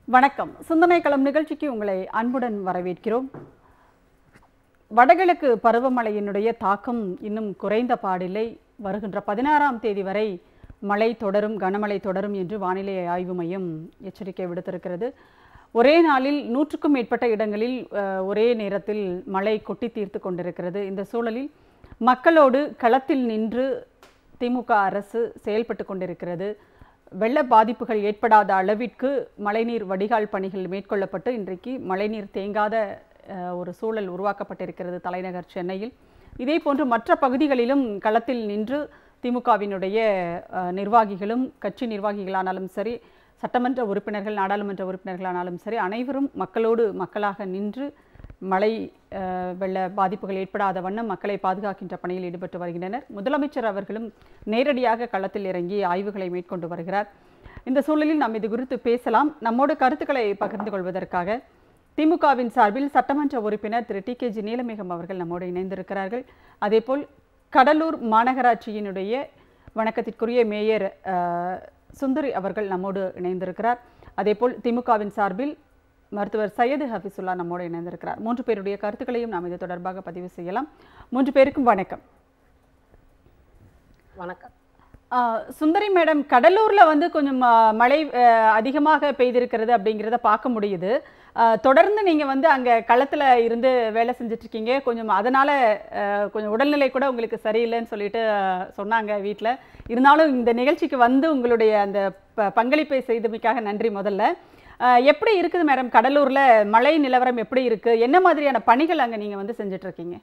வணக்கம் சிந்தனை களம் நிகழ்ச்சிக்கு உங்களை அன்புடன் வரவேற்கிறோம் வடகிழக்கு பருவமழையினுடைய தாக்கம் இன்னும் குறைந்த பாடில்லை வருகின்ற பதினாறாம் தேதி வரை மழை தொடரும் கனமழை தொடரும் என்று வானிலை ஆய்வு மையம் எச்சரிக்கை விடுத்திருக்கிறது ஒரே நாளில் நூற்றுக்கும் மேற்பட்ட இடங்களில் அஹ், ஒரே நேரத்தில் மழை கொட்டி தீர்த்து கொண்டிருக்கிறது இந்த சூழலில் மக்களோடு களத்தில் நின்று திமுக அரசு செயல்பட்டு கொண்டிருக்கிறது வெள்ள பாதிப்புகள் ஏற்படாத அளவிற்கு மழைநீர் வடிகால் பணிகள் மேற்கொள்ளப்பட்டு இன்றைக்கு மழைநீர் தேங்காத அஹ், ஒரு சூழல் உருவாக்கப்பட்டிருக்கிறது தலைநகர் சென்னையில் இதே போன்று மற்ற பகுதிகளிலும் களத்தில் நின்று திமுகவினுடைய அஹ், நிர்வாகிகளும் கட்சி நிர்வாகிகளானாலும் சரி சட்டமன்ற உறுப்பினர்கள் நாடாளுமன்ற உறுப்பினர்களானாலும் சரி அனைவரும் மக்களோடு மக்களாக நின்று மழை அஹ், வெள்ள பாதிப்புகள் ஏற்படாத வண்ணம் மக்களை பாதுகாக்கின்ற பணியில் ஈடுபட்டு வருகின்றனர் முதலமைச்சர் அவர்களும் நேரடியாக களத்தில் இறங்கி ஆய்வுகளை மேற்கொண்டு வருகிறார் இந்த சூழலில் நாம் இது குறித்து பேசலாம் நம்மோடு கருத்துக்களை பகிர்ந்து கொள்வதற்காக திமுகவின் சார்பில் சட்டமன்ற உறுப்பினர் Thiru T K G Neelamegam அவர்கள் நம்மோடு இணைந்திருக்கிறார்கள் அதேபோல் கடலூர் மாநகராட்சியினுடைய வணக்கத்திற்குரிய மேயர் அஹ், சுந்தரி அவர்கள் நம்மோடு இணைந்திருக்கிறார் அதேபோல் திமுகவின் சார்பில் மருத்துவர் சையது ஹஃபிசுல்லா நம்மோடு இணைந்திருக்கிறார் மூன்று பேருடைய கருத்துக்களையும் நாம் இது தொடர்பாக பதிவு செய்யலாம் மூன்று பேருக்கும் வணக்கம் வணக்கம் ஆஹ் சுந்தரி மேடம் கடலூர்ல வந்து கொஞ்சம் ஆஹ், மழை ஆஹ், அதிகமாக பெய்திருக்கிறது அப்படிங்கிறத பார்க்க முடியுது ஆஹ், தொடர்ந்து நீங்க வந்து அங்க களத்துல இருந்து வேலை செஞ்சுட்டு இருக்கீங்க கொஞ்சம் அதனால ஆஹ், கொஞ்சம் உடல்நிலை கூட உங்களுக்கு சரியில்லைன்னு சொல்லிட்டு ஆஹ், சொன்னாங்க வீட்ல இருந்தாலும் இந்த நிகழ்ச்சிக்கு வந்து உங்களுடைய அந்த ப- பங்களிப்பை செய்தமைக்காக நன்றி முதல்ல ஆஹ், எப்படி இருக்குது மேடம் கடலூர்ல மழை நிலவரம் எப்படி இருக்கு என்ன மாதிரியான பணிகள் அங்க நீங்க வந்து செஞ்சுட்டு இருக்கீங்க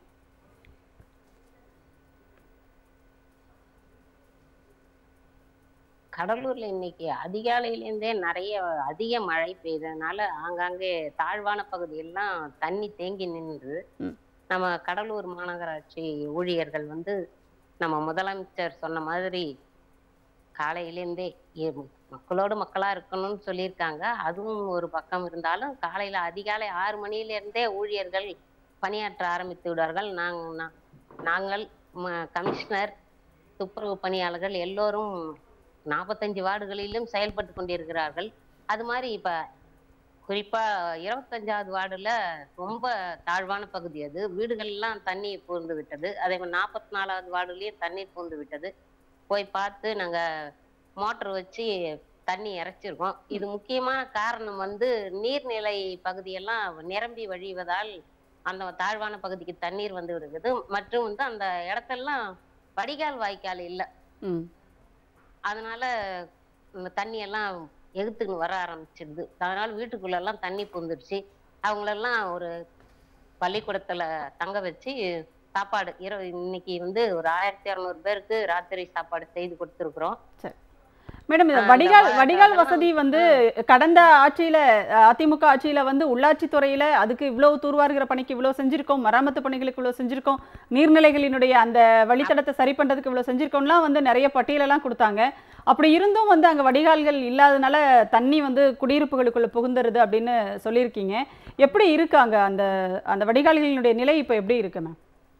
கடலூர்ல இன்னைக்கு அதிகாலையிலேருந்தே நிறைய அதிக மழை பெய்ததுனால ஆங்காங்கே தாழ்வான பகுதியெல்லாம் தண்ணி தேங்கி நின்று ம். நம்ம கடலூர் மாநகராட்சி ஊழியர்கள் வந்து நம்ம முதலமைச்சர் சொன்ன மாதிரி காலையிலேருந்தே எ- மக்களோடு மக்களா இருக்கணும்னு சொல்லியிருக்காங்க அதுவும் ஒரு பக்கம் இருந்தாலும் காலையில அதிகாலை ஆறு மணியில இருந்தே ஊழியர்கள் பணியாற்ற ஆரம்பித்து விடுவார்கள் நாங்க நா- நாங்கள் ம- கமிஷனர் துப்புரவு பணியாளர்கள் எல்லோரும் நாற்பத்தஞ்சு வார்டுகளிலும் செயல்பட்டு கொண்டிருக்கிறார்கள் அது மாதிரி இப்ப குறிப்பா இருபத்தஞ்சாவது வார்டுல ரொம்ப தாழ்வான பகுதி அது வீடுகள் எல்லாம் தண்ணி பூந்து விட்டது அதே மாதிரி நாற்பத்தி நாலாவது வார்டுலயும் தண்ணீர் பூந்து விட்டது போய் பார்த்து நாங்க மோட்டர் வச்சு தண்ணி இறைச்சிருக்கோம் இது முக்கியமான காரணம் வந்து நீர்நிலை பகுதியெல்லாம் நிரம்பி வழிவதால் அந்த தாழ்வான பகுதிக்கு தண்ணீர் வந்து விடுகிறது மற்றும் வந்து அந்த இடத்தெல்லாம் வடிகால் வாய்க்கால் இல்லை ம் அதனால இந்த தண்ணி எல்லாம் எகுத்துன்னு வர ஆரம்பிச்சிடுது அதனால வீட்டுக்குள்ள எல்லாம் தண்ணி புந்துடுச்சு அவங்களெல்லாம் ஒரு பள்ளிக்கூடத்துல தங்க வச்சு சாப்பாடு இரவு இன்னைக்கு வந்து ஒரு ஆயிரத்தி இரநூறு பேருக்கு ராத்திரி சாப்பாடு செய்து கொடுத்துருக்குறோம் மேடம் இந்த ஆ, இந்த வடிகால் வ- வடிகால் அதெல்லாம் வசதி வந்து கடந்த ஆட்சியில அஹ், அதிமுக ஆட்சியில வந்து உள்ளாட்சி துறையில அதுக்கு இவ்வளவு தூர்வாருகிற பணிக்கு இவ்வளவு செஞ்சிருக்கோம் மராமத்து பணிகளுக்கு இவ்வளவு செஞ்சிருக்கோம் நீர்நிலைகளினுடைய அந்த வழித்தடத்தை சரி பண்றதுக்கு இவ்வளவு செஞ்சிருக்கோம்லாம் வந்து நிறைய பட்டியலெல்லாம் கொடுத்தாங்க அப்படி இருந்தும் வந்து அங்க வடிகால்கள் இல்லாதனால தண்ணி வந்து குடியிருப்புகளுக்குள்ள புகுந்துருது அப்படின்னு சொல்லியிருக்கீங்க எப்படி இருக்கு அங்க அந்த அந்த வடிகால்களினுடைய நிலை இப்போ எப்படி இருக்கு மேம்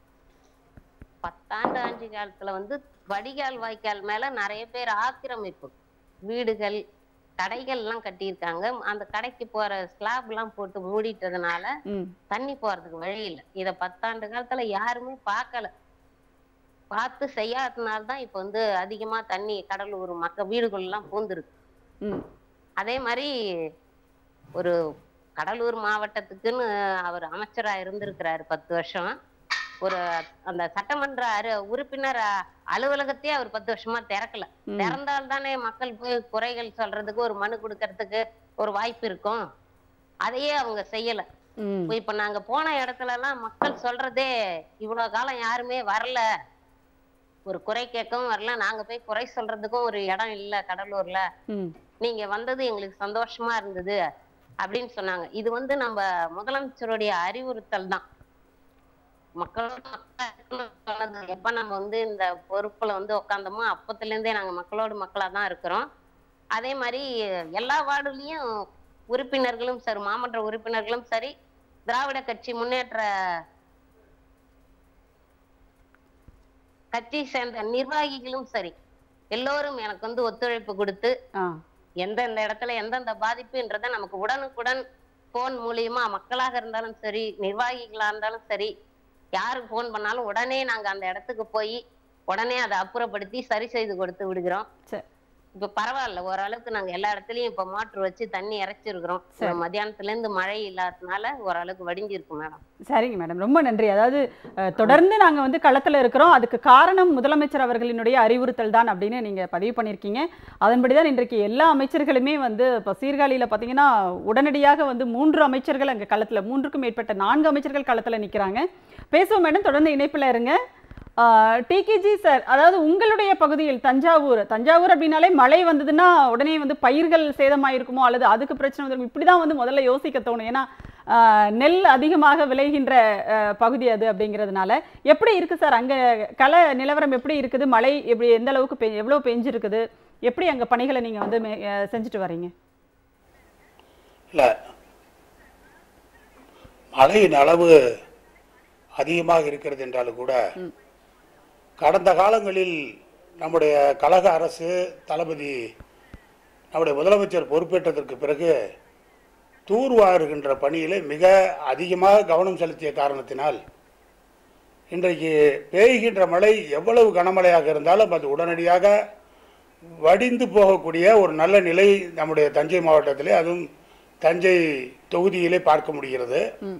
பத்தாண்டு ஆட்சி காலத்துல வந்து வடிகால் வாய்க்கால் மேல நிறைய பேர் ஆக்கிரமிப்பு வீடுகள் கடைகள் எல்லாம் கட்டியிருக்காங்க அந்த கடைக்கு போற ஸ்லாப் எல்லாம் போட்டு மூடிட்டதுனால ம் தண்ணி போறதுக்கு வழி இல்லை இத பத்தாண்டு காலத்துல யாருமே பார்க்கல பார்த்து செய்யாததுனால தான் இப்ப வந்து அதிகமா தண்ணி கடலூர் மக்க வீடுகள் எல்லாம் பூந்துருக்கு ம் அதே மாதிரி ஒரு கடலூர் மாவட்டத்துக்குன்னு அவர் அமைச்சரா இருந்திருக்கிறாரு பத்து வருஷம் ஒரு அந்த சட்டமன்ற அரு உறுப்பினர் அ- அலுவலகத்தையே அவர் பத்து வருஷமா திறக்கல ம். திறந்தால் தானே மக்கள் போய் குறைகள் சொல்றதுக்கு ஒரு மனு கொடுக்கறதுக்கு ஒரு வாய்ப்பு இருக்கும் அதையே அவங்க செய்யல ம் இப்ப நாங்க போன இடத்துல எல்லாம் மக்கள் சொல்றதே இவ்வளவு காலம் யாருமே வரல ஒரு குறை கேட்கவும் வரல நாங்க போய் குறை சொல்றதுக்கும் ஒரு இடம் இல்ல கடலூர்ல ம் நீங்க வந்தது எங்களுக்கு சந்தோஷமா இருந்தது அப்படின்னு சொன்னாங்க இது வந்து நம்ம முதலமைச்சருடைய அறிவுறுத்தல் தான் மக்களோட மக்களா இருக்கணும்னு சொன்னது எப்ப நம்ம வந்து இந்த பொறுப்புல வந்து உட்காந்தோமோ அப்பத்துல இருந்தே நாங்க மக்களோடு மக்களா தான் இருக்கிறோம் அதே மாதிரி எல்லா வார்டுலயும் உறுப்பினர்களும் சரி மாமன்ற உறுப்பினர்களும் சரி திராவிட கட்சி முன்னேற்ற கட்சியை சேர்ந்த நிர்வாகிகளும் சரி எல்லோரும் எனக்கு வந்து ஒத்துழைப்பு கொடுத்து ஆ எந்தெந்த இடத்துல எந்தெந்த பாதிப்புன்றத நமக்கு உடனுக்குடன் போன் மூலியமா மக்களாக இருந்தாலும் சரி நிர்வாகிகளா இருந்தாலும் சரி யாருக்கு போன் பண்ணாலும் உடனே நாங்க அந்த இடத்துக்கு போய் உடனே அதை அப்புறப்படுத்தி சரி செய்து கொடுத்து விடுகிறோம் சரி. இப்ப பரவாயில்ல ஓரளவுக்கு நாங்க எல்லா இடத்துலயும் இப்ப மோட்டர் வச்சு தண்ணி இறைச்சிருக்கிறோம் சரி. மத்தியானத்துல இருந்து மழை இல்லாததுனால ஓரளவுக்கு வடிஞ்சிருக்கு மேடம் சரிங்க மேடம் ரொம்ப நன்றி அதாவது அஹ், தொடர்ந்து நாங்க வந்து களத்துல இருக்கிறோம் அதுக்கு காரணம் முதலமைச்சர் அவர்களினுடைய அறிவுறுத்தல் தான் அப்படின்னு நீங்க பதிவு பண்ணியிருக்கீங்க அதன்படி தான் இன்றைக்கு எல்லா அமைச்சர்களுமே வந்து இப்போ சீர்காழியில பார்த்தீங்கன்னா உடனடியாக வந்து மூன்று அமைச்சர்கள் அங்க களத்துல மூன்றுக்கும் மேற்பட்ட நான்கு அமைச்சர்கள் களத்துல நிக்கிறாங்க பேசுவோம் மேடம் தொடர்ந்து இணைப்புல இருங்க டிகேஜி சார் அதாவது உங்களுடைய பகுதியில் தஞ்சாவூர் தஞ்சாவூர் அப்படின்னாலே மழை வந்ததுன்னா உடனே வந்து பயிர்கள் சேதமாயிருக்குமோ அல்லது அதுக்கு பிரச்சனை வந்துருக்கும் இப்படி தான் வந்து முதல்ல யோசிக்க தோணும் ஏன்னா ஆஹ், நெல் அதிகமாக விளைகின்ற ஆஹ், பகுதி அது அப்படிங்கிறதுனால எப்படி இருக்கு சார் அங்க கள நிலவரம் எப்படி இருக்குது மழை எப்படி எந்த அளவுக்கு பெ எவ்வளவு பெஞ்சிருக்குது எப்படி அங்க பணிகளை நீங்க வந்து மே- ஆஹ், செஞ்சுட்டு வரீங்க இல்லை மழையின் அளவு அதிகமாக இருக்கிறது என்றாலும் கூட கடந்த காலங்களில் நம்முடைய கழக அரசு தளபதி நம்முடைய முதலமைச்சர் பொறுப்பேற்றதற்கு பிறகு தூர்வாருகின்ற பணியிலே மிக அதிகமாக கவனம் செலுத்திய காரணத்தினால் இன்றைக்கு பெய்கின்ற மழை எவ்வளவு கனமழையாக இருந்தாலும் அது உடனடியாக வடிந்து போகக்கூடிய ஒரு நல்ல நிலை நம்முடைய தஞ்சை மாவட்டத்திலே அதுவும் தஞ்சை தொகுதியிலே பார்க்க முடிகிறது ம்.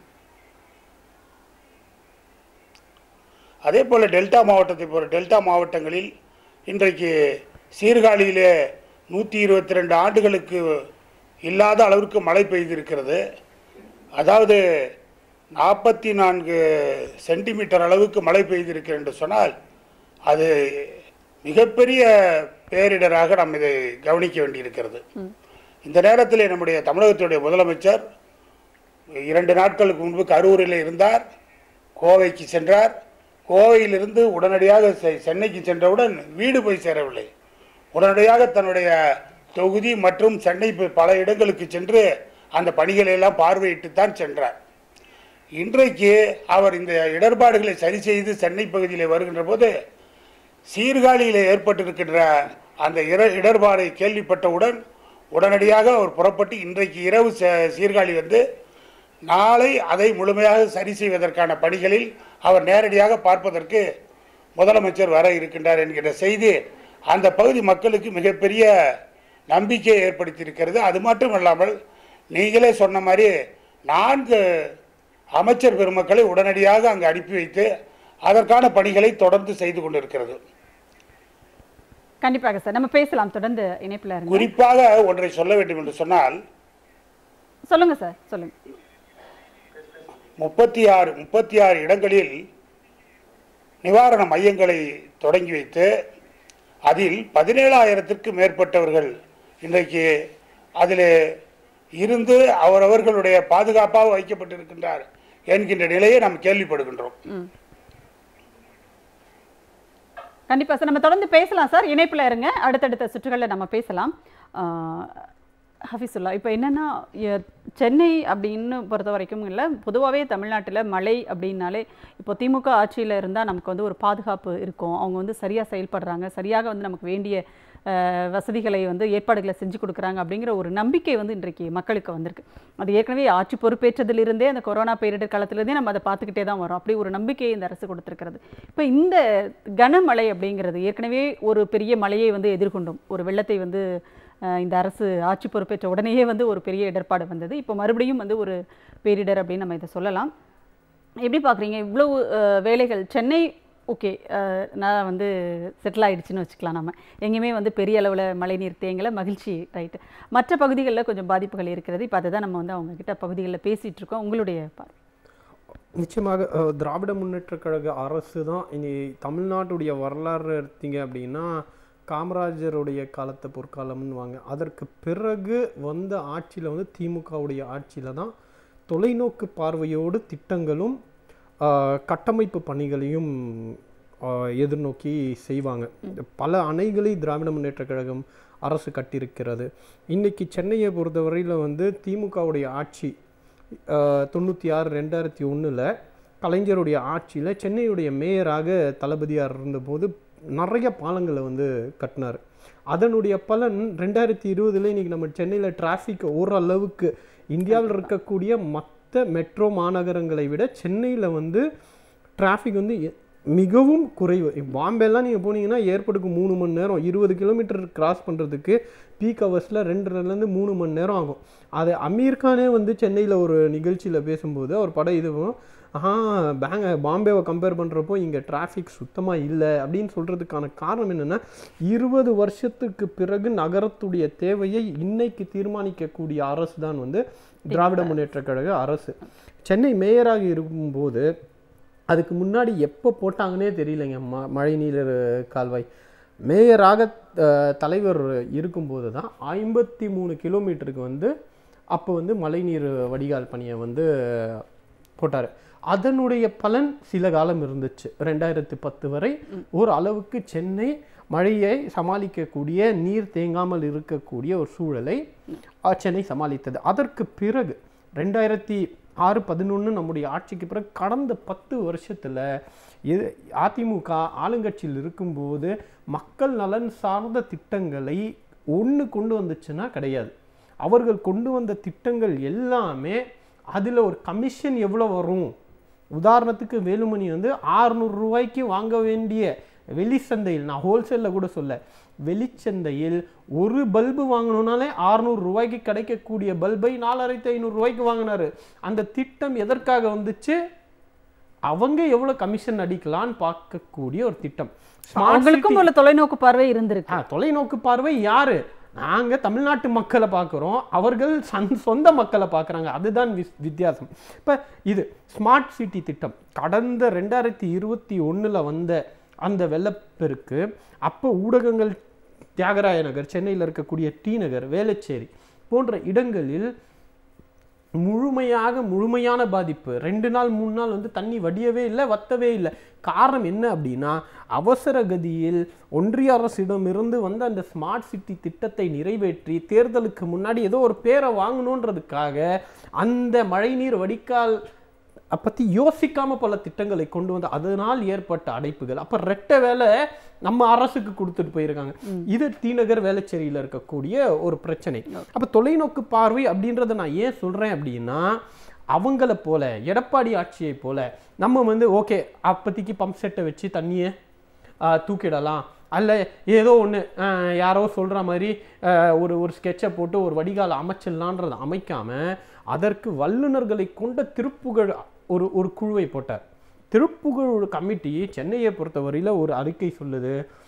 அதே போல் டெல்டா மாவட்டத்தை போல டெல்டா மாவட்டங்களில் இன்றைக்கு சீர்காழியிலே நூற்றி இருபத்தி ரெண்டு ஆண்டுகளுக்கு இல்லாத அளவிற்கு மழை பெய்திருக்கிறது அதாவது நாற்பத்தி நான்கு சென்டிமீட்டர் அளவுக்கு மழை பெய்திருக்கிறது என்று சொன்னால் அது மிகப்பெரிய பேரிடராக நாம் இதை கவனிக்க வேண்டியிருக்கிறது இந்த நேரத்தில் நம்முடைய தமிழகத்துடைய முதலமைச்சர் இரண்டு நாட்களுக்கு முன்பு கரூரில் இருந்தார் கோவைக்கு சென்றார் கோவையிலிருந்து உடனடியாக செ- சென்னைக்கு சென்றவுடன் வீடு போய் சேரவில்லை உடனடியாக தன்னுடைய தொகுதி மற்றும் சென்னை ப- பல இடங்களுக்கு சென்று அந்த பணிகளை எல்லாம் பார்வையிட்டு தான் சென்றார் இன்றைக்கு அவர் இந்த இடர்பாடுகளை சரி செய்து சென்னை பகுதியில் வருகின்ற போது சீர்காழியில் ஏற்பட்டிருக்கின்ற அந்த இட இடர்பாடை கேள்விப்பட்டவுடன் உடனடியாக அவர் புறப்பட்டு இன்றைக்கு இரவு ச- சீர்காழி வந்து நாளை அதை முழுமையாக சரி செய்வதற்கான பணிகளில் அவர் நேரடியாக பார்ப்பதற்கு முதலமைச்சர் வர இருக்கின்றார் என்கிற செய்தி அந்த பகுதி மக்களுக்கு மிகப்பெரிய நம்பிக்கையை ஏற்படுத்தியிருக்கிறது அது மட்டுமல்லாமல் நீங்களே சொன்ன மாதிரி நான்கு அமைச்சர் பெருமக்களை உடனடியாக அங்கு அனுப்பி வைத்து அதற்கான பணிகளை தொடர்ந்து செய்து கொண்டிருக்கிறது கண்டிப்பாக சார் நம்ம பேசலாம் தொடர்ந்து இணைப்புல இருங்க குறிப்பாக ஒன்றை சொல்ல வேண்டும் என்று சொன்னால் சொல்லுங்க சார் சொல்லுங்க முப்பத்தி ஆறு முப்பத்தி ஆறு இடங்களில் நிவாரண மையங்களை தொடங்கி வைத்து அதில் பதினேழாயிரத்திற்கு மேற்பட்டவர்கள் இன்றைக்கு அதில் இருந்து அவரவர்களுடைய பாதுகாப்பாக வைக்கப்பட்டிருக்கின்றார் என்கின்ற நிலையை நாம் கேள்விப்படுகின்றோம் ம் கண்டிப்பா சார் நம்ம தொடர்ந்து பேசலாம் சார் இணைப்புல இருங்க அடுத்தடுத்த சுற்றுகளில் நம்ம பேசலாம் ஆஹ், ஹஃபிசுல்லா இப்போ என்னன்னா எ- சென்னை அப்படின்னு பொறுத்த வரைக்கும் இல்லை பொதுவாகவே தமிழ்நாட்டில் மழை அப்படின்னாலே இப்போ திமுக ஆட்சியில் இருந்தால் நமக்கு வந்து ஒரு பாதுகாப்பு இருக்கும் அவங்க வந்து சரியாக செயல்படுறாங்க சரியாக வந்து நமக்கு வேண்டிய அஹ், வசதிகளை வந்து ஏற்பாடுகளை செஞ்சு கொடுக்குறாங்க அப்படிங்கிற ஒரு நம்பிக்கை வந்து இன்றைக்கு மக்களுக்கு வந்திருக்கு அது ஏற்கனவே ஆட்சி பொறுப்பேற்றதிலிருந்தே அந்த கொரோனா பேரிடர் காலத்திலிருந்தே நம்ம அதை பார்த்துக்கிட்டே தான் வரோம் அப்படி ஒரு நம்பிக்கையை இந்த அரசு கொடுத்திருக்கிறது இப்போ இந்த கனமழை அப்படிங்கிறது ஏற்கனவே ஒரு பெரிய மழையை வந்து எதிர்கொண்டோம் ஒரு வெள்ளத்தை வந்து அஹ், இந்த அரசு ஆட்சி பொறுப்பேற்ற உடனேயே வந்து ஒரு பெரிய இடர்பாடு வந்தது இப்போ மறுபடியும் வந்து ஒரு பேரிடர் அப்படின்னு நம்ம இதை சொல்லலாம் எப்படி பார்க்குறீங்க இவ்வளவு அஹ், வேலைகள் சென்னை ஓகே நான் வந்து செட்டில் ஆயிடுச்சுன்னு வச்சுக்கலாம் நம்ம எங்கேயுமே வந்து பெரிய அளவில் மழைநீர் தேங்கலை மகிழ்ச்சி ரைட்டு மற்ற பகுதிகளில் கொஞ்சம் பாதிப்புகள் இருக்கிறது இப்போ அதை தான் நம்ம வந்து அவங்க கிட்ட பகுதிகளில் பேசிகிட்டு இருக்கோம் உங்களுடைய பார்வை நிச்சயமாக அஹ், திராவிட முன்னேற்றக் கழக அரசு தான் இனி தமிழ்நாட்டுடைய வரலாறு எடுத்தீங்க அப்படின்னா காமராஜருடைய காலத்தை பொற்காலம்னு வாங்க அதற்கு பிறகு வந்த ஆட்சியில் வந்து திமுகவுடைய ஆட்சியில் தான் தொலைநோக்கு பார்வையோடு திட்டங்களும் ஆஹ், கட்டமைப்பு பணிகளையும் ஆஹ், எதிர்நோக்கி செய்வாங்க பல அணைகளை திராவிட முன்னேற்றக் கழகம் அரசு கட்டியிருக்கிறது இன்னைக்கு சென்னையை பொறுத்தவரையில் வந்து திமுகவுடைய ஆட்சி தொண்ணூற்றி ஆறு ரெண்டாயிரத்தி ஒன்றில் கலைஞருடைய ஆட்சியில் சென்னையுடைய மேயராக தளபதியார் இருந்தபோது நிறைய பாலங்களை வந்து கட்டினார் அதனுடைய பலன் ரெண்டாயிரத்தி இருபதுல இன்னைக்கு நம்ம சென்னையில் டிராஃபிக் ஓரளவுக்கு இந்தியாவில் இருக்கக்கூடிய மற்ற மெட்ரோ மாநகரங்களை விட சென்னையில் வந்து டிராஃபிக் வந்து எ- மிகவும் குறைவு பாம்பேலாம் நீங்கள் போனீங்கன்னா ஏற்படுக்கு மூணு மணி நேரம் இருபது கிலோமீட்டர் கிராஸ் பண்ணுறதுக்கு பீக் ஹவர்ஸில் ரெண்டுலேருந்து மூணு மணி நேரம் ஆகும் அது அமீர் கானே வந்து சென்னையில் ஒரு நிகழ்ச்சியில் பேசும்போது அவர் படம் இதுவும் ஆஹா பேங்க பாம்பேவை கம்பேர் பண்ணுறப்போ இங்கே டிராஃபிக் சுத்தமாக இல்லை அப்படின்னு சொல்கிறதுக்கான காரணம் என்னென்னா இருபது வருஷத்துக்கு பிறகு நகரத்துடைய தேவையை இன்னைக்கு தீர்மானிக்கக்கூடிய அரசு தான் வந்து திராவிட முன்னேற்ற கழக அரசு சென்னை மேயராக இருக்கும்போது அதுக்கு முன்னாடி எப்போ போட்டாங்கன்னே தெரியலைங்க ம மழைநீர் கால்வாய் மேயராக அஹ், தலைவர் இருக்கும்போது தான் ஐம்பத்தி மூணு கிலோமீட்டருக்கு வந்து அப்போ வந்து மழைநீர் வடிகால் பணியை வந்து போட்டார் அதனுடைய பலன் சில காலம் இருந்துச்சு ரெண்டாயிரத்து பத்து வரை ஒரு அளவுக்கு சென்னை மழையை சமாளிக்கக்கூடிய நீர் தேங்காமல் இருக்கக்கூடிய ஒரு சூழலை அஹ், சென்னை சமாளித்தது அதற்கு பிறகு ரெண்டாயிரத்தி ஆறு பதினொன்று நம்முடைய ஆட்சிக்கு பிறகு கடந்த பத்து வருஷத்தில் இது அதிமுக ஆளுங்கட்சியில் இருக்கும்போது மக்கள் நலன் சார்ந்த திட்டங்களை ஒன்று கொண்டு வந்துச்சுன்னா கிடையாது அவர்கள் கொண்டு வந்த திட்டங்கள் எல்லாமே அதில் ஒரு கமிஷன் எவ்வளோ வரும் உதாரணத்துக்கு வேலுமணி வந்து 600 ரூபாய்க்கு வாங்க வேண்டிய வெளிச்சந்தையில் நான் ஹோல்சேலில் கூட சொல்ல வெளிச்சந்தையில் ஒரு பல்பு வாங்கணும்னாலே 600 ரூபாய்க்கு கிடைக்கக்கூடிய பல்பை நாலாயிரத்தி ஐநூறு ரூபாய்க்கு வாங்கினாரு அந்த திட்டம் எதற்காக வந்துச்சு அவங்க எவ்வளவு கமிஷன் அடிக்கலான்னு பார்க்கக்கூடிய ஒரு திட்டம் Smart அவங்களுக்கும் ஒரு தொலைநோக்கு பார்வை இருந்திருக்கு ஆ, தொலைநோக்கு பார்வை யாரு நாங்க தமிழ்நாட்டு மக்களை பார்க்குறோம் அவர்கள் சன் சொந்த மக்களை பார்க்குறாங்க அதுதான் விஸ்- வித்தியாசம் இப்போ இது ஸ்மார்ட் சிட்டி திட்டம் கடந்த ரெண்டாயிரத்தி இருபத்தி ஒண்ணுல வந்த அந்த வெள்ளப்பெருக்கு அப்போ ஊடகங்கள் தியாகராய நகர் சென்னையில் இருக்கக்கூடிய டி நகர் வேளச்சேரி போன்ற இடங்களில் முழுமையாக முழுமையான பாதிப்பு ரெண்டு நாள் மூணு நாள் வந்து தண்ணி வடியவே இல்லை வத்தவே இல்லை காரணம் என்ன அப்படின்னா அவசர கதியில் ஒன்றிய அரசிடமிருந்து வந்த அந்த ஸ்மார்ட் சிட்டி திட்டத்தை நிறைவேற்றி தேர்தலுக்கு முன்னாடி ஏதோ ஒரு பேரை வாங்கணுன்றதுக்காக அந்த மழைநீர் வடிகால் பற்றி யோசிக்காம பல திட்டங்களை கொண்டு வந்து அதனால் ஏற்பட்ட அடைப்புகள் அப்ப ரெட்டை வேலை நம்ம அரசுக்கு கொடுத்துட்டு போயிருக்காங்க இது தீநகர் வேளச்சேரியில இருக்கக்கூடிய ஒரு பிரச்சனை அப்ப தொலைநோக்கு பார்வை அப்படின்றத நான் ஏன் சொல்றேன் அப்படின்னா அவங்கள போல எடப்பாடி ஆட்சியை போல நம்ம வந்து ஓகே அப்போதைக்கு பம்ப் செட்டை வச்சு தண்ணியை ஆஹ், தூக்கிடலாம் அல்ல ஏதோ ஒன்று யாரோ சொல்கிற மாதிரி ஆஹ், ஒரு ஒரு ஸ்கெட்சை போட்டு ஒரு வடிகால் அமைச்சிடலான்றதை அமைக்காம அதற்கு வல்லுநர்களை கொண்ட திருப்புகழ் ஒரு ஒரு குழுவை போட்டார் திருப்புகழ் கமிட்டி சென்னையை பொறுத்தவரையில் ஒரு அறிக்கை சொல்லுது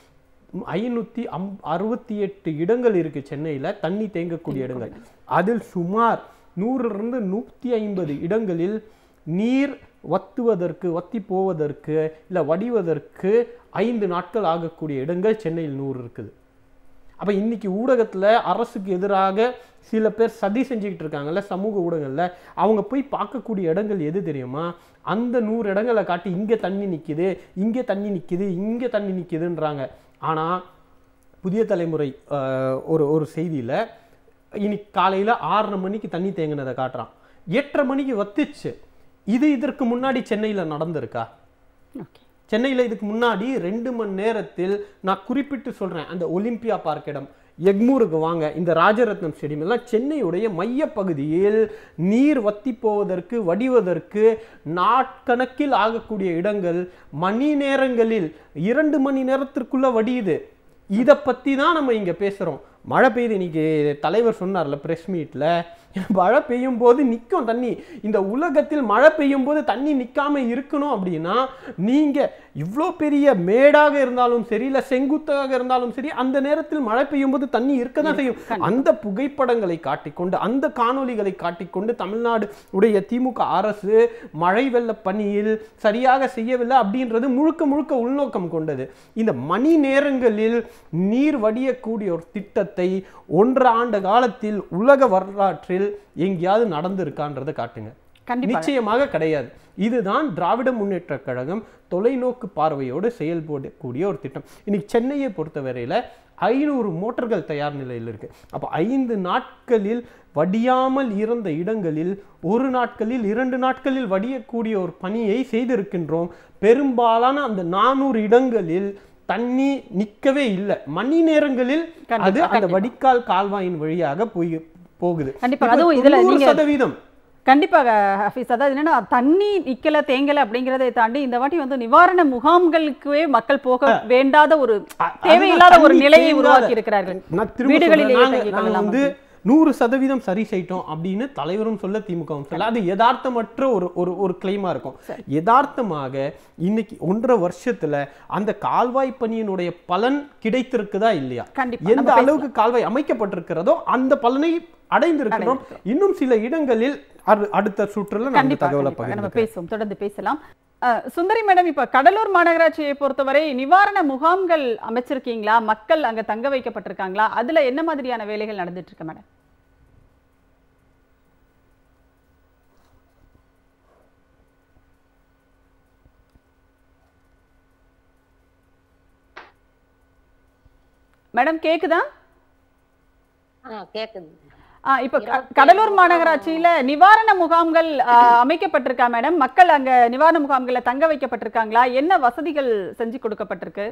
ஐநூற்றி அம் அறுபத்தி எட்டு இடங்கள் இருக்கு சென்னையில் தண்ணி தேங்கக்கூடிய இடங்கள் அதில் சுமார் நூறிலிருந்து நூற்றி ஐம்பது இடங்களில் நீர் வத்துவதற்கு வத்தி போவதற்கு இல்லை வடிவதற்கு ஐந்து நாட்கள் ஆகக்கூடிய இடங்கள் சென்னையில் நூறு இருக்குது அப்ப இன்னைக்கு ஊடகத்துல அரசுக்கு எதிராக சில பேர் சதி செஞ்சுக்கிட்டு இருக்காங்கல்ல சமூக ஊடகங்கள்ல அவங்க போய் பார்க்கக்கூடிய இடங்கள் எது தெரியுமா அந்த நூறு இடங்களை காட்டி இங்க தண்ணி நிக்குது இங்க தண்ணி நிக்குது இங்க தண்ணி நிக்குதுன்றாங்க ஆனா புதிய தலைமுறை ஆஹ், ஒரு ஒரு செய்தியில இன்னைக்கு காலையில ஆறரை மணிக்கு தண்ணி தேங்கினதை காட்டுறான் எட்டரை மணிக்கு வத்துச்சு இது இதற்கு முன்னாடி சென்னையில நடந்திருக்கா ஓகே சென்னையில் இதுக்கு முன்னாடி ரெண்டு மணி நேரத்தில் நான் குறிப்பிட்டு சொல்கிறேன் அந்த ஒலிம்பியா பார்க் இடம் எக்மூருக்கு வாங்க இந்த ராஜரத்னம் ஸ்டேடியம் எல்லாம் சென்னையுடைய மையப்பகுதியில் நீர் வத்தி போவதற்கு வடிவதற்கு நாட்கணக்கில் ஆகக்கூடிய இடங்கள் மணி நேரங்களில் இரண்டு மணி நேரத்திற்குள்ள வடியுது இதை பற்றி தான் நம்ம இங்கே பேசுகிறோம் மழை பெய்யுது இன்னைக்கு தலைவர் சொன்னார்ல ப்ரெஸ் மீட்டில் மழை பெய்யும் போது நிற்கும் தண்ணி இந்த உலகத்தில் மழை பெய்யும் போது தண்ணி நிற்காம இருக்கணும் அப்படின்னா நீங்கள் இவ்வளோ பெரிய மேடாக இருந்தாலும் சரி இல்லை செங்குத்தாக இருந்தாலும் சரி அந்த நேரத்தில் மழை பெய்யும் போது தண்ணி இருக்க தான் செய்யும் அந்த புகைப்படங்களை காட்டிக்கொண்டு அந்த காணொளிகளை காட்டிக்கொண்டு தமிழ்நாடு உடைய திமுக அரசு மழை வெள்ள பணியில் சரியாக செய்யவில்லை அப்படின்றது முழுக்க முழுக்க உள்நோக்கம் கொண்டது இந்த மணி நேரங்களில் நீர் வடியக்கூடிய ஒரு திட்டத்தை ஒன்றரை ஆண்டு காலத்தில் உலக வரலாற்றில் எங்கேயாவது நடந்திருக்கான்றதை காட்டுங்க கண்டிப்பா நிச்சயமாக கிடையாது இதுதான் திராவிட முன்னேற்ற கழகம் தொலைநோக்கு பார்வையோடு செயல்படக்கூடிய ஒரு திட்டம் இன்னைக்கு சென்னையை பொறுத்தவரையில ஐநூறு மோட்டார்கள் தயார் நிலையில் இருக்கு அப்போ ஐந்து நாட்களில் வடியாமல் இருந்த இடங்களில் ஒரு நாட்களில் இரண்டு நாட்களில் வடியக்கூடிய ஒரு பணியை செய்திருக்கின்றோம் பெரும்பாலான அந்த நானூறு இடங்களில் தண்ணி நிக்கவே இல்லை மணி நேரங்களில் கண்டிப்பா, அது அந்த கண்டிப்பா. வடிகால் கால்வாயின் வழியாக போய் போகுது கண்டிப்பா, இப்ப அதுவும் இதுல 90 நீங்க- சதவீதம் கண்டிப்பாக ஹஃபீஸ் அதாவது என்னன்னா தண்ணி நிக்கல தேங்கல அப்படிங்கறதை தாண்டி இந்த வாட்டி வந்து நிவாரண முகாம்களுக்கே மக்கள் போக வேண்டாத ஒரு அ- தேவையில்லாத அதுதான் ஒரு தண்ணி நிலையை தேங்காத- உருவாக்கி இருக்கிறார்கள் நான் திரும்ப வீடுகளிலேயே சொல்றேன், நாங்க- தங்கிக் நாங்க கொள்ளலாம் வந்து நூறு சதவீதம் சரி செய்யிட்டோம் அப்படின்னு தலைவரும் சொல்ல திமுகவும் சொல்ல அது யதார்த்தமற்ற ஒரு ஒரு ஒரு கிளைமா இருக்கும் யதார்த்தமாக இன்னைக்கு ஒன்றரை வருஷத்துல அந்த கால்வாய் பணியினுடைய பலன் கிடைத்திருக்குதா இல்லையா கண்டிப்பா எந்த நம்ம அளவுக்கு கால்வாய் அமைக்கப்பட்டிருக்கிறதோ அந்த பலனை அடைந்திருக்கிறோம் இன்னும் சில இடங்களில் அடு- அடுத்த சுற்றுல நம்ம கண்டிப்பா தகவலை கண்டிப்பா. நம்ம பகிர்ந்து பேசுவோம் தொடர்ந்து பேசலாம் அஹ், சுந்தரி மேடம் இப்ப கடலூர் மாநகராட்சியை பொறுத்தவரை நிவாரண முகாம்கள் அமைச்சிருக்கீங்களா மக்கள் அங்க தங்க வைக்கப்பட்டிருக்காங்களா அதுல என்ன மாதிரியான வேலைகள் நடந்துட்டு இருக்கு மேடம் மேடம் கேக்குதா ஆ கேக்குது ஆ, இப்ப க- கடலூர் மாநகராட்சியில நிவாரண முகாம்கள் ஆ, அமைக்கப்பட்டிருக்கா மேடம் மக்கள் அங்க நிவாரண முகாம்கள்ல தங்க வைக்கப்பட்டிருக்காங்களா என்ன வசதிகள் செஞ்சு கொடுக்கப்பட்டிருக்கு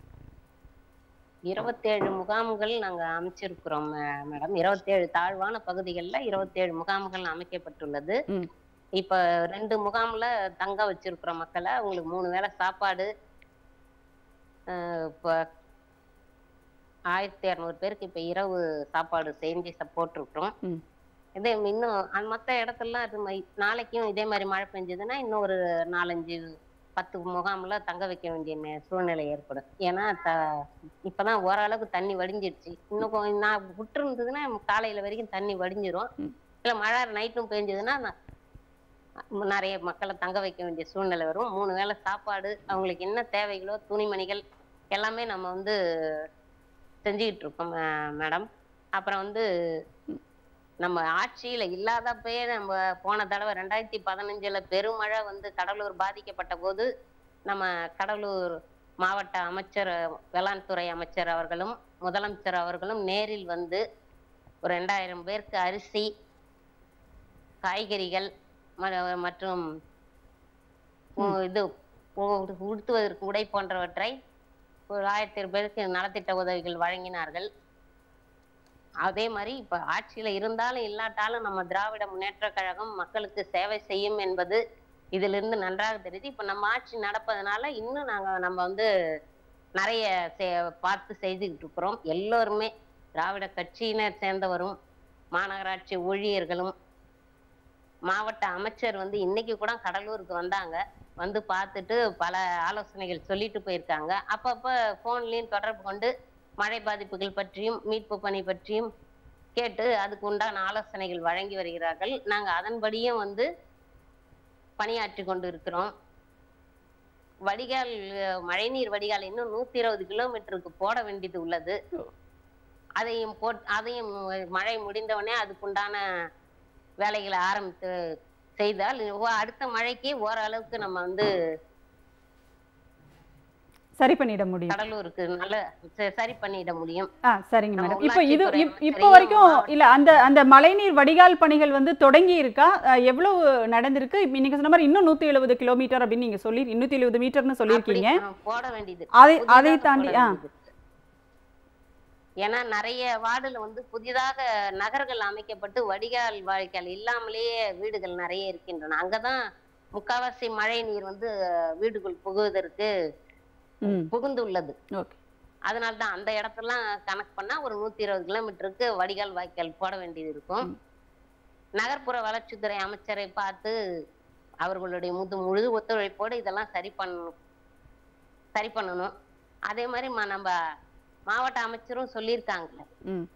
இருபத்தேழு முகாம்கள் நாங்க அமைச்சிருக்கிறோம் மே- மேடம் இருபத்தேழு தாழ்வான பகுதிகளில் இருபத்தேழு முகாம்கள் அமைக்கப்பட்டுள்ளது ம். இப்ப ரெண்டு முகாம்ல தங்க வச்சிருக்கிறோம் மக்களை அவங்களுக்கு மூணு வேளை சாப்பாடு அஹ், இப்ப ஆயிரத்தி இரநூறு பேருக்கு இப்ப இரவு சாப்பாடு செஞ்சு ச- போட்டிருக்கிறோம் ம். இதே இன்னும் அந்த மற்ற இடத்துலலாம் இது மை- நாளைக்கும் இதே மாதிரி மழை பெஞ்சதுன்னா இன்னும் ஒரு நாலஞ்சு பத்து முகாம்ல தங்க வைக்க வேண்டிய நே- சூழ்நிலை ஏற்படும் ஏன்னா த இப்பதான் ஓரளவுக்கு தண்ணி வடிஞ்சிருச்சு இன்னும் கொஞ்ச நான் விட்டு இருந்ததுன்னா காலையில வரைக்கும் தண்ணி வடிஞ்சிரும் ம். இல்ல மழை நைட்டும் பெஞ்சதுன்னா நான் ம- நிறைய மக்களை தங்க வைக்க வேண்டிய சூழ்நிலை வரும் மூணு வேளை சாப்பாடு அவங்களுக்கு என்ன தேவைகளோ துணிமணிகள் எல்லாமே நம்ம வந்து செஞ்சுக்கிட்டு இருக்கோம் மே- மேடம் அப்புறம் வந்து நம்ம ஆட்சியில இல்லாதப்பயே நம்ம போன தடவை ரெண்டாயிரத்தி பதினஞ்சுல பெருமழை வந்து கடலூர் பாதிக்கப்பட்ட போது நம்ம கடலூர் மாவட்ட அமைச்சர் வேளாண் துறை அமைச்சர் அவர்களும் முதலமைச்சர் அவர்களும் நேரில் வந்து ஒரு ரெண்டாயிரம் பேருக்கு அரிசி காய்கறிகள் ம- மற்றும் உ- இது உ- உடுத்துவதற்கு உடை போன்றவற்றை ஒரு ஆயிரத்தி பேருக்கு நலத்திட்ட உதவிகள் வழங்கினார்கள் அதே மாதிரி இப்ப ஆட்சியில இருந்தாலும் இல்லாட்டாலும் நம்ம திராவிட முன்னேற்ற கழகம் மக்களுக்கு சேவை செய்யும் என்பது இதிலிருந்து நன்றாக தெரியுது இப்ப நம்ம ஆட்சி நடப்பதனால இன்னும் நாங்க நம்ம வந்து நிறைய செ- பார்த்து செய்துக்கிட்டு இருக்கிறோம் எல்லோருமே திராவிட கட்சியினர் சேர்ந்தவரும் மாநகராட்சி ஊழியர்களும் மாவட்ட அமைச்சர் வந்து இன்னைக்கு கூட கடலூருக்கு வந்தாங்க வந்து பார்த்துட்டு பல ஆலோசனைகள் சொல்லிட்டு போயிருக்காங்க அப்பப்ப போன்லயும் தொடர்பு கொண்டு மழை பாதிப்புகள் பற்றியும் மீட்பு பணி பற்றியும் கேட்டு அதுக்கு உண்டான ஆலோசனைகள் வழங்கி வருகிறார்கள் நாங்க அதன்படியும் வந்து பணியாற்றி கொண்டு இருக்கிறோம் வடிகால் அஹ், மழைநீர் வடிகால் இன்னும் நூத்தி இருபது கிலோமீட்டருக்கு போட வேண்டியது உள்ளது அதையும் போட் அதையும் மழை முடிந்தவொடனே அதுக்குண்டான வேலைகளை ஆரம்பித்து செய்தால் ஓ- அடுத்த மழைக்கு ஓரளவுக்கு நம்ம வந்து சரி பண்ணிட முடியும் கடலூருக்கு நல்ல ச- சரி பண்ணிட முடியும் ஆ சரிங்க நம்ம மேடம் இப்போ இது உள்ளாட்சித்துறை இப்- இப்போ அமைச்சரையும் வரைக்கும் மாவட்ட- இல்ல அந்த அந்த மழைநீர் வடிகால் பணிகள் வந்து தொடங்கி இருக்கா அஹ், எவ்வளவு நடந்திருக்கு இப்ப நீங்க சொன்ன மாதிரி இன்னும் நூத்தி எழுபது கிலோமீட்டர் அப்படின்னு நீங்க சொல்லி இன்னூத்தி எழுபது மீட்டர்னு சொல்லியிருக்கீங்க அப்படி, ஆ, போட வேண்டியது அதை புதிதாக அதை போட தாண்டி ஆ வேண்டியது. ஏன்னா நிறைய வார்டுல வந்து புதிதாக நகர்கள் அமைக்கப்பட்டு வடிகால் வாய்க்கால் இல்லாமலேயே வீடுகள் நிறைய இருக்கின்றன அங்கதான் முக்காவாசி மழை நீர் வந்து வீடுக்குள் புகுவதற்கு ம் புகுந்துள்ளது ஓகே அதனால தான் அந்த இடத்தெல்லாம் கணக்கு பண்ணா ஒரு நூத்தி இருபது கிலோமீட்டருக்கு வடிகால் வாய்க்கால் போட வேண்டியது இருக்கும் நகர்ப்புற வளர்ச்சித்துறை அமைச்சரை பார்த்து அவர்களுடைய முது முழு ஒத்துழைப்போடு இதெல்லாம் சரி பண்ணணும் சரி பண்ணணும் அதே மாதிரி ம- நம்ம மாவட்ட அமைச்சரும் சொல்லியிருக்காங்க ம்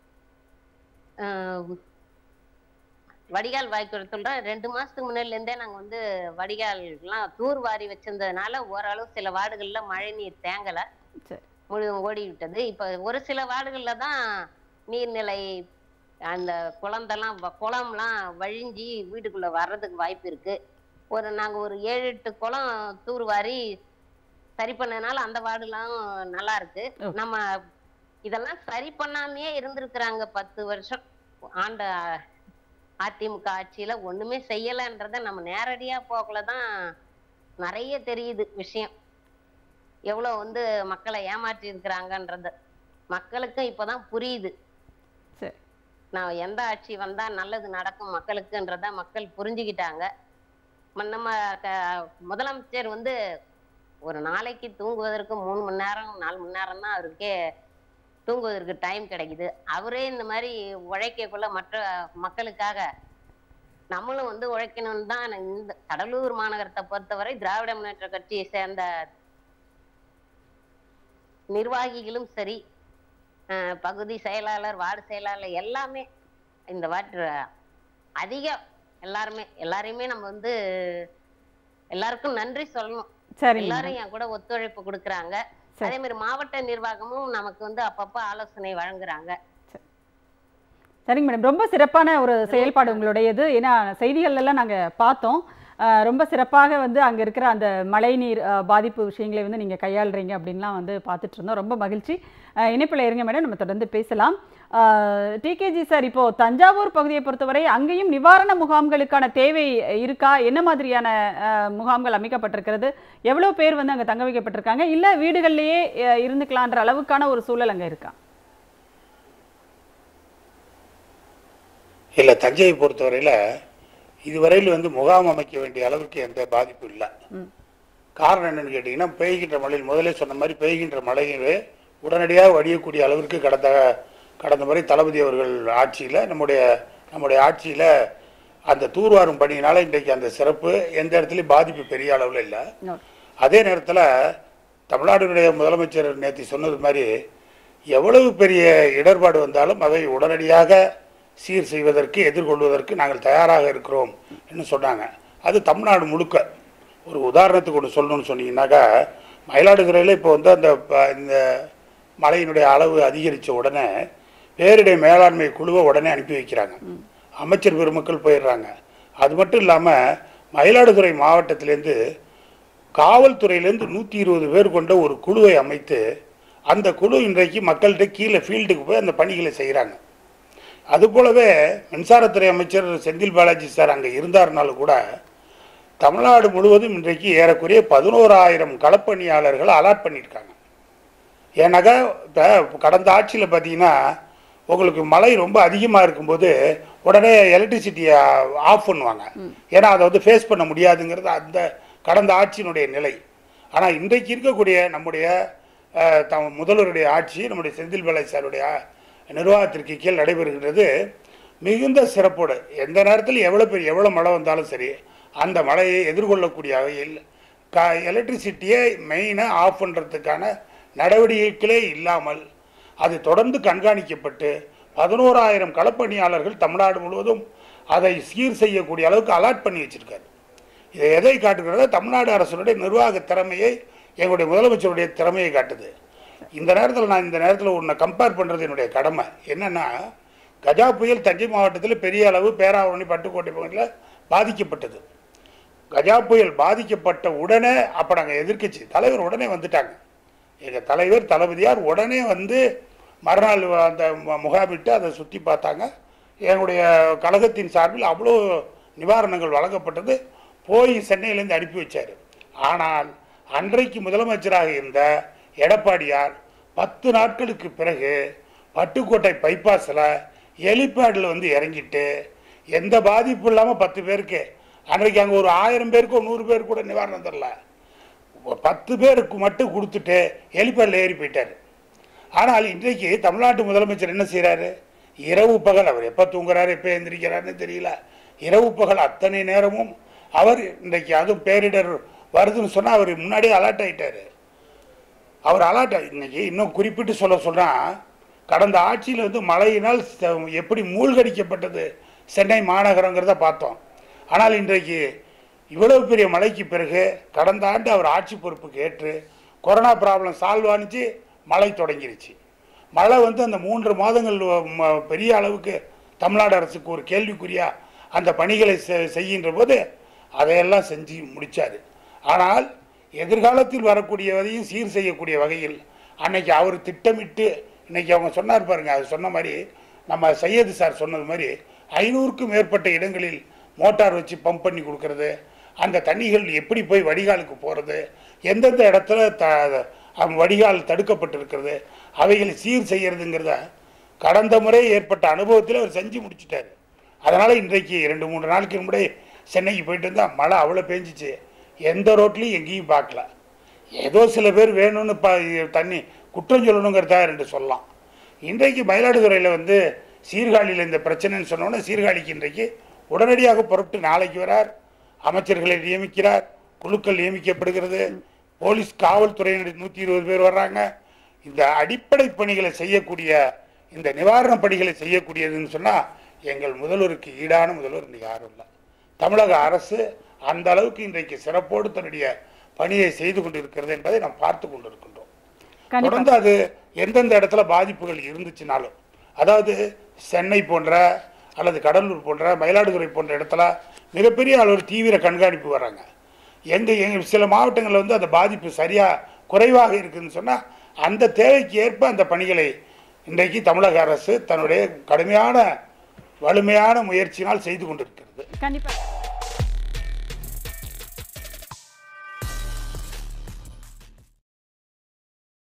ஆஹ் வடிகால் வாய்க்கால் சொல்றேன் ரெண்டு மாசத்துக்கு முன்னாடில இருந்தே நாங்க வந்து வடிகால் எல்லாம் தூர் வாரி வச்சிருந்ததுனால ஓரளவு சில வார்டுகள்ல மழை நீர் தேங்கல சரி முழுதும் ஓடி விட்டது இப்ப ஒரு சில வார்டுகள்ல தான் நீர்நிலை அந்த குளந்தெல்லாம் வ- குளம்லாம் வழிஞ்சி வீட்டுக்குள்ள வர்றதுக்கு வாய்ப்பு இருக்கு ஒரு நாங்க ஒரு ஏழு எட்டு குளம் தூர்வாரி சரி பண்ணதுனால அந்த வார்டுலாம் நல்லா இருக்கு ஓ. நம்ம இதெல்லாம் சரி பண்ணாமையே இருந்திருக்கிறாங்க பத்து வருஷம் ஆண்ட அதிமுக ஆட்சியில ஒண்ணுமே செய்யலைன்றத நம்ம நேரடியா போகல தான் நிறைய தெரியுது விஷயம் எவ்வளவு வந்து மக்களை ஏமாற்றி இருக்கிறாங்கன்றது மக்களுக்கும் இப்பதான் புரியுது சரி நான் எந்த ஆட்சி வந்தா நல்லது நடக்கும் மக்களுக்குன்றத மக்கள் புரிஞ்சுக்கிட்டாங்க ம- நம்ம க- முதலமைச்சர் வந்து ஒரு நாளைக்கு தூங்குவதற்கு மூணு மணி நேரம் நாலு மணி நேரம் தான் அவருக்கே தூங்குவதற்கு டைம் கிடைக்குது அவரே இந்த மாதிரி உழைக்கக்குள்ள மற்ற மக்களுக்காக நம்மளும் வந்து உழைக்கணும்னு தான் நான் இந்த கடலூர் மாநகரத்தை பொறுத்தவரை திராவிட முன்னேற்ற கட்சியை சேர்ந்த நிர்வாகிகளும் சரி அஹ், பகுதி செயலாளர் வார்டு செயலாளர் எல்லாமே இந்த வாட்டு அதிக எல்லாருமே எல்லாரையுமே நம்ம வந்து எல்லாருக்கும் நன்றி சொல்லணும் சரிங்க எல்லாரும் என் கூட ஒத்துழைப்பு கொடுக்கறாங்க சரி. அதே மாதிரி மாவட்ட நிர்வாகமும் நமக்கு வந்து அப்பப்ப ஆலோசனை வழங்குறாங்க சரிங்க மேடம் ரொம்ப சிறப்பான ஒரு செயல்பாடு உங்களுடையது ஏன்னா செய்திகள் எல்லாம் நாங்கள் பார்த்தோம் அஹ், ரொம்ப சிறப்பாக வந்து அங்கே இருக்கிற அந்த மழைநீர் அஹ், பாதிப்பு விஷயங்களை வந்து நீங்கள் கையாளுறீங்க அப்படின்லாம் வந்து பார்த்துட்டு இருந்தோம் ரொம்ப மகிழ்ச்சி அஹ், இணைப்பில் இருங்க மேடம் நம்ம தொடர்ந்து பேசலாம் டிகேஜி சார் இப்போ தஞ்சாவூர் பகுதியை பொறுத்தவரை அங்கேயும் நிவாரண முகாம்களுக்கான தேவை இருக்கா என்ன மாதிரியான அஹ், முகாம்கள் அமைக்கப்பட்டிருக்கிறது எவ்வளோ பேர் வந்து அங்கே தங்க வைக்கப்பட்டிருக்காங்க இல்லை வீடுகள்லேயே அஹ், இருந்துக்கலான்ற அளவுக்கான ஒரு சூழல் அங்கே இருக்கா இல்லை தஞ்சையை பொறுத்தவரையில் இதுவரையில் வந்து முகாம் அமைக்க வேண்டிய அளவுக்கு எந்த பாதிப்பும் இல்லை ம். காரணம் என்னன்னு கேட்டிங்கன்னா பெய்கின்ற மழையில் முதலே சொன்ன மாதிரி பெய்கின்ற மழையவே உடனடியாக வடியக்கூடிய அளவிற்கு கடந்த கடந்த முறை தளபதி அவர்கள் ஆட்சியில் நம்முடைய நம்முடைய ஆட்சியில் அந்த தூர்வாரும் பணியினால இன்றைக்கு அந்த சிறப்பு எந்த இடத்துலையும் பாதிப்பு பெரிய அளவில் இல்லை No. அதே நேரத்தில் தமிழ்நாடுடைய முதலமைச்சர் நேற்று சொன்னது மாதிரி எவ்வளவு பெரிய இடர்பாடு வந்தாலும் அதை உடனடியாக சீர் செய்வதற்கு எதிர்கொள்வதற்கு நாங்கள் தயாராக இருக்கிறோம் என்று சொன்னாங்க அது தமிழ்நாடு முழுக்க ஒரு உதாரணத்துக்கு ஒன்று சொல்லணும்னு சொன்னீங்கன்னாக்கா மயிலாடுதுறையில் இப்போ வந்து அந்த ப- இந்த மழையினுடைய அளவு அதிகரித்த உடனே பேரிடர் மேலாண்மை குழுவை உடனே அனுப்பி வைக்கிறாங்க அமைச்சர் பெருமக்கள் போயிடுறாங்க அது மட்டும் இல்லாமல் மயிலாடுதுறை மாவட்டத்திலேருந்து காவல்துறையிலேருந்து நூற்றி இருபது பேர் கொண்ட ஒரு குழுவை அமைத்து அந்த குழு இன்றைக்கு மக்கள்கிட்ட கீழே ஃபீல்டுக்கு போய் அந்த பணிகளை செய்கிறாங்க அதுபோலவே மின்சாரத்துறை அமைச்சர் செந்தில் பாலாஜி சார் அங்கே இருந்தாருனாலும் கூட தமிழ்நாடு முழுவதும் இன்றைக்கு ஏறக்குறைய பதினோராயிரம் களப்பணியாளர்கள் அலாட் பண்ணியிருக்காங்க ஏன்னாக்கா இப்போ கடந்த ஆட்சியில் பார்த்தீங்கன்னா உங்களுக்கு மழை ரொம்ப அதிகமாக இருக்கும்போது உடனே எலக்ட்ரிசிட்டியை ஆஃப் பண்ணுவாங்க ஏன்னா அதை வந்து ஃபேஸ் பண்ண முடியாதுங்கிறது அந்த கடந்த ஆட்சியினுடைய நிலை ஆனால் இன்றைக்கு இருக்கக்கூடிய நம்முடைய அஹ், த- முதல்வருடைய ஆட்சி நம்முடைய செந்தில் பாலாஜி சாருடைய நிர்வாகத்திற்கு கீழ் நடைபெறுகிறது மிகுந்த சிறப்போடு எந்த நேரத்தில் எவ்வளோ பெரிய எவ்வளோ மழை வந்தாலும் சரி அந்த மழையை எதிர்கொள்ளக்கூடிய வகையில் க எலக்ட்ரிசிட்டியை மெயினாக ஆஃப் பண்ணுறதுக்கான நடவடிக்கைகளே இல்லாமல் அது தொடர்ந்து கண்காணிக்கப்பட்டு பதினோராயிரம் களப்பணியாளர்கள் தமிழ்நாடு முழுவதும் அதை சீர் செய்யக்கூடிய அளவுக்கு அலாட் பண்ணி வச்சிருக்காரு இதை எதை காட்டுகிறது தமிழ்நாடு அரசுடைய நிர்வாக திறமையை எங்களுடைய முதலமைச்சருடைய திறமையை காட்டுது இந்த நேரத்தில் நான் இந்த நேரத்தில் உன்னை கம்பேர் பண்ணுறது என்னுடைய கடமை என்னென்னா கஜா புயல் தஞ்சை மாவட்டத்தில் பெரிய அளவு பேராவரணி பட்டுக்கோட்டை பகுதியில் பாதிக்கப்பட்டது கஜா புயல் பாதிக்கப்பட்ட உடனே அப்போ நாங்கள் எதிர்க்கட்சி தலைவர் உடனே வந்துட்டாங்க எங்கள் தலைவர் தளபதியார் உடனே வந்து மறுநாள் அந்த மு- முகாமிட்டு அதை சுற்றி பார்த்தாங்க எங்களுடைய கழகத்தின் சார்பில் அவ்வளோ நிவாரணங்கள் வழங்கப்பட்டது போய் சென்னையிலேருந்து அனுப்பி வச்சார் ஆனால் அன்றைக்கு முதலமைச்சராக இருந்த எடப்பாடியார் பத்து நாட்களுக்கு பிறகு பட்டுக்கோட்டை பைபாஸில் ஹெலிபேடில் வந்து இறங்கிட்டு எந்த பாதிப்பும் இல்லாமல் பத்து பேருக்கு அன்றைக்கு அங்கே ஒரு ஆயிரம் பேருக்கோ நூறு பேருக்கு கூட நிவாரணம் தரல ஒரு பத்து பேருக்கு மட்டும் கொடுத்துட்டு ஹெலிபேடில் ஏறி போயிட்டார் ஆனால் இன்றைக்கு தமிழ்நாட்டு முதலமைச்சர் என்ன செய்கிறாரு இரவு பகல் அவர் எப்போ தூங்குறாரு எப்போ எந்திரிக்கிறாருன்னு தெரியல இரவு பகல் அத்தனை நேரமும் அவர் இன்றைக்கு அதுவும் பேரிடர் வருதுன்னு சொன்னால் அவர் முன்னாடியே அலர்ட் ஆயிட்டாரு அவர் அலர்ட் இன்னைக்கு இன்னும் குறிப்பிட்டு சொல்ல சொன்னால் கடந்த ஆட்சியில் வந்து மழையினால் ச- எப்படி மூழ்கடிக்கப்பட்டது சென்னை மாநகரங்கிறத பார்த்தோம் ஆனால் இன்றைக்கு இவ்வளவு பெரிய மழைக்கு பிறகு கடந்த ஆண்டு அவர் ஆட்சி பொறுப்புக்கு ஏற்று கொரோனா ப்ராப்ளம் சால்வ் ஆனிச்சு மழை தொடங்கிருச்சு மழை வந்து அந்த மூன்று மாதங்கள் ம- பெரிய அளவுக்கு தமிழ்நாடு அரசுக்கு ஒரு கேள்விக்குறியா அந்த பணிகளை செ- செய்கின்ற போது அதையெல்லாம் செஞ்சு முடிச்சாரு ஆனால் எதிர்காலத்தில் வரக்கூடியவதையும் சீர் செய்யக்கூடிய வகையில் அன்னைக்கு அவர் திட்டமிட்டு இன்னைக்கு அவங்க சொன்னார் பாருங்க அது சொன்ன மாதிரி நம்ம சையது சார் சொன்னது மாதிரி ஐநூறுக்கும் மேற்பட்ட இடங்களில் மோட்டார் வச்சு பம்ப் பண்ணி கொடுக்கறது அந்த தண்ணிகள் எப்படி போய் வடிகாலுக்கு போகிறது எந்தெந்த இடத்துல த அம் வடிகால் தடுக்கப்பட்டிருக்கிறது அவைகளை சீர் செய்யறதுங்கிறத கடந்த முறை ஏற்பட்ட அனுபவத்தில் அவர் செஞ்சு முடிச்சிட்டாரு அதனால் இன்றைக்கு ரெண்டு மூணு நாளுக்கு முன்னாடி சென்னைக்கு போயிட்டு இருந்தால் மழை அவ்வளோ பெஞ்சிச்சு எந்த ரோட்லையும் எங்கேயும் பார்க்கல ஏதோ சில பேர் வேணும்னு ப தண்ணி குற்றம் சொல்லணுங்கிறதா ரெண்டு சொல்லலாம் இன்றைக்கு மயிலாடுதுறையில் வந்து சீர்காழியில் இந்த பிரச்சனைன்னு சொன்னோன்னே சீர்காழிக்கு இன்றைக்கு உடனடியாக புறப்பட்டு நாளைக்கு வரார் அமைச்சர்களை நியமிக்கிறார் குழுக்கள் நியமிக்கப்படுகிறது போலீஸ் காவல்துறையினர் நூற்றி இருபது பேர் வர்றாங்க இந்த அடிப்படை பணிகளை செய்யக்கூடிய இந்த நிவாரணப் பணிகளை செய்யக்கூடியதுன்னு சொன்னால் எங்கள் முதல்வருக்கு ஈடான முதல்வர் இன்றைக்கு யாரும் இல்லை தமிழக அரசு அந்த அளவுக்கு இன்றைக்கு சிறப்போடு தன்னுடைய பணியை செய்து கொண்டிருக்கிறது என்பதை நாம் பார்த்து கொண்டிருக்கின்றோம் கண்டிப்பா தொடர்ந்து அது எந்தெந்த இடத்துல பாதிப்புகள் இருந்துச்சுனாலும் அதாவது சென்னை போன்ற அல்லது கடலூர் போன்ற மயிலாடுதுறை போன்ற இடத்துல மிகப்பெரிய அளவு தீவிர கண்காணிப்பு வராங்க எங்க எங்க சில மாவட்டங்களில் வந்து அந்த பாதிப்பு சரியா குறைவாக இருக்குதுன்னு சொன்னால் அந்த தேவைக்கு ஏற்ப அந்த பணிகளை இன்றைக்கு தமிழக அரசு தன்னுடைய கடுமையான வலிமையான முயற்சியினால் செய்து கொண்டிருக்கிறது கண்டிப்பா